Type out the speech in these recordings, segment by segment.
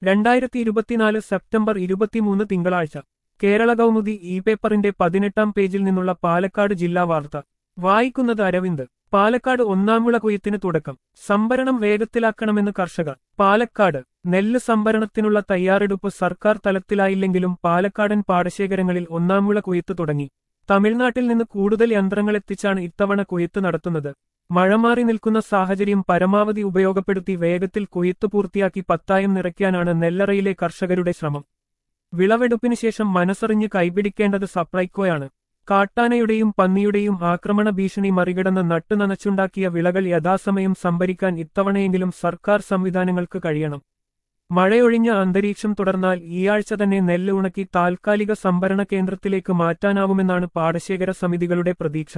രണ്ടായിരത്തി ഇരുപത്തിനാല് സെപ്റ്റംബർ ഇരുപത്തിമൂന്ന് തിങ്കളാഴ്ച കേരള കൗമുദി ഇ പേപ്പറിന്റെ പതിനെട്ടാം പേജിൽ നിന്നുള്ള പാലക്കാട് ജില്ലാ വാർത്ത വായിക്കുന്നത് അരവിന്ദ് പാലക്കാട് ഒന്നാം വിള കൊയ്ത്തിന് തുടക്കം സംഭരണം വേഗത്തിലാക്കണമെന്ന് കർഷകർ പാലക്കാട് നെല്ല് സംഭരണത്തിനുള്ള തയ്യാറെടുപ്പ് സർക്കാർ തലത്തിലായില്ലെങ്കിലും പാലക്കാടൻ പാടശേഖരങ്ങളിൽ ഒന്നാം വിള കൊയ്ത്ത് തുടങ്ങി തമിഴ്നാട്ടിൽ നിന്ന് കൂടുതൽ യന്ത്രങ്ങളെത്തിച്ചാണ് ഇത്തവണ കൊയ്ത്ത് നടത്തുന്നത് മഴ മാറി നിൽക്കുന്ന സാഹചര്യം പരമാവധി ഉപയോഗപ്പെടുത്തി വേഗത്തിൽ കൊയ്ത്ത് പൂർത്തിയാക്കി പത്തായം നിറയ്ക്കാനാണ് നെല്ലറയിലെ കർഷകരുടെ ശ്രമം വിളവെടുപ്പിന് ശേഷം മനസ്സറിഞ്ഞ് കൈപിടിക്കേണ്ടത് സപ്ലൈക്കോയാണ് കാട്ടാനയുടെയും പന്നിയുടെയും ആക്രമണ ഭീഷണി മറികടന്ന് നട്ടുനനച്ചുണ്ടാക്കിയ വിളകൾ യഥാസമയം സംഭരിക്കാൻ ഇത്തവണയെങ്കിലും സർക്കാർ സംവിധാനങ്ങൾക്ക് കഴിയണം മഴയൊഴിഞ്ഞ അന്തരീക്ഷം തുടർന്നാൽ ഈയാഴ്ച തന്നെ നെല്ല് ഉണക്കി താൽക്കാലിക സംഭരണ കേന്ദ്രത്തിലേക്ക് മാറ്റാനാവുമെന്നാണ് പാടശേഖര സമിതികളുടെ പ്രതീക്ഷ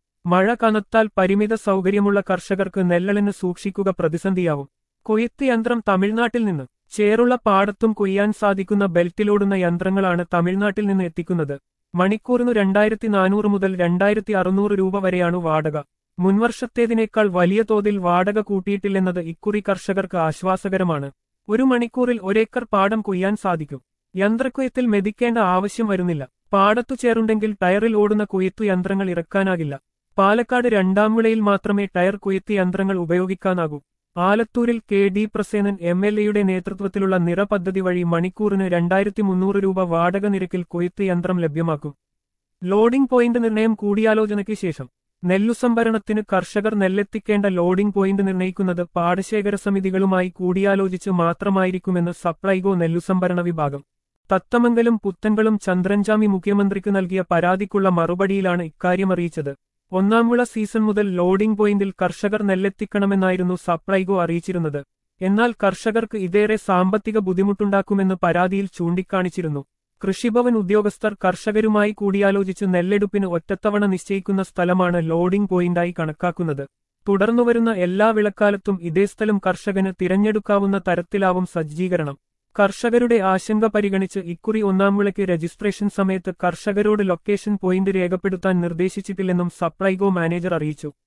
മഴ കനത്താൽ പരിമിത സൗകര്യമുള്ള കർഷകർക്ക് നെല്ലളിന് സൂക്ഷിക്കുക പ്രതിസന്ധിയാവും കൊയ്ത്ത് യന്ത്രം തമിഴ്നാട്ടിൽ നിന്ന് ചേറുള്ള പാടത്തും കൊയ്യാൻ സാധിക്കുന്ന ബെൽറ്റിലോടുന്ന യന്ത്രങ്ങളാണ് തമിഴ്നാട്ടിൽ നിന്ന് എത്തിക്കുന്നത് മണിക്കൂറിനു രണ്ടായിരത്തി നാനൂറ് മുതൽ രണ്ടായിരത്തി അറുന്നൂറ് രൂപ വരെയാണ് വാടക മുൻവർഷത്തേതിനേക്കാൾ വലിയ തോതിൽ വാടക കൂട്ടിയിട്ടില്ലെന്നത് ഇക്കുറി കർഷകർക്ക് ആശ്വാസകരമാണ് ഒരു മണിക്കൂറിൽ ഒരേക്കർ പാടം കൊയ്യാൻ സാധിക്കും യന്ത്രക്കൊയ്ത്തിൽ മെതിക്കേണ്ട ആവശ്യം വരുന്നില്ല പാടത്തു ചേറുണ്ടെങ്കിൽ ടയറിൽ ഓടുന്ന കൊയ്ത്തു യന്ത്രങ്ങൾ ഇറക്കാനാകില്ല പാലക്കാട് രണ്ടാം വിളയിൽ മാത്രമേ ടയർ കൊയ്ത്ത് യന്ത്രങ്ങൾ ഉപയോഗിക്കാനാകൂ ആലത്തൂരിൽ K D Prasenan M L എയുടെ നേതൃത്വത്തിലുള്ള നിറ പദ്ധതി വഴി മണിക്കൂറിന് രണ്ടായിരത്തി മുന്നൂറ് രൂപ വാടക നിരക്കിൽ കൊയ്ത്ത് യന്ത്രം ലഭ്യമാക്കും ലോഡിംഗ് പോയിന്റ് നിർണയം കൂടിയാലോചനയ്ക്ക് ശേഷം നെല്ലു സംഭരണത്തിന് കർഷകർ നെല്ലെത്തിക്കേണ്ട ലോഡിംഗ് പോയിന്റ് നിർണയിക്കുന്നത് പാടശേഖര സമിതികളുമായി കൂടിയാലോചിച്ച് മാത്രമായിരിക്കുമെന്ന് സപ്ലൈകോ നെല്ലു സംഭരണ വിഭാഗം തത്തമംഗലം പുത്തൻകളും ചന്ദ്രൻജാമി മുഖ്യമന്ത്രിക്ക് നൽകിയ പരാതിക്കുള്ള മറുപടിയിലാണ് ഇക്കാര്യം അറിയിച്ചത് ഒന്നാം വിള സീസൺ മുതൽ ലോഡിംഗ് പോയിന്റിൽ കർഷകർ നെല്ലെത്തിക്കണമെന്നായിരുന്നു സപ്ലൈകോ അറിയിച്ചിരുന്നത് എന്നാൽ കർഷകർക്ക് ഇതേറെ സാമ്പത്തിക ബുദ്ധിമുട്ടുണ്ടാക്കുമെന്ന് പരാതിയിൽ ചൂണ്ടിക്കാണിച്ചിരുന്നു കൃഷിഭവൻ ഉദ്യോഗസ്ഥർ കർഷകരുമായി കൂടിയാലോചിച്ച് നെല്ലെടുപ്പിന് ഒറ്റത്തവണ നിശ്ചയിക്കുന്ന സ്ഥലമാണ് ലോഡിംഗ് പോയിന്റായി കണക്കാക്കുന്നത് തുടർന്നുവരുന്ന എല്ലാ വിളക്കാലത്തും ഇതേ സ്ഥലം കർഷകന് തിരഞ്ഞെടുക്കാവുന്ന തരത്തിലാവും സജ്ജീകരണം കർഷകരുടെ ആശങ്ക പരിഗണിച്ച് ഇക്കുറി ഒന്നാം വിളയ്ക്ക് രജിസ്ട്രേഷൻ സമയത്ത് കർഷകരോട് ലൊക്കേഷൻ പോയിന്റ് രേഖപ്പെടുത്താൻ നിർദ്ദേശിച്ചിട്ടില്ലെന്നും സപ്ലൈകോ മാനേജർ അറിയിച്ചു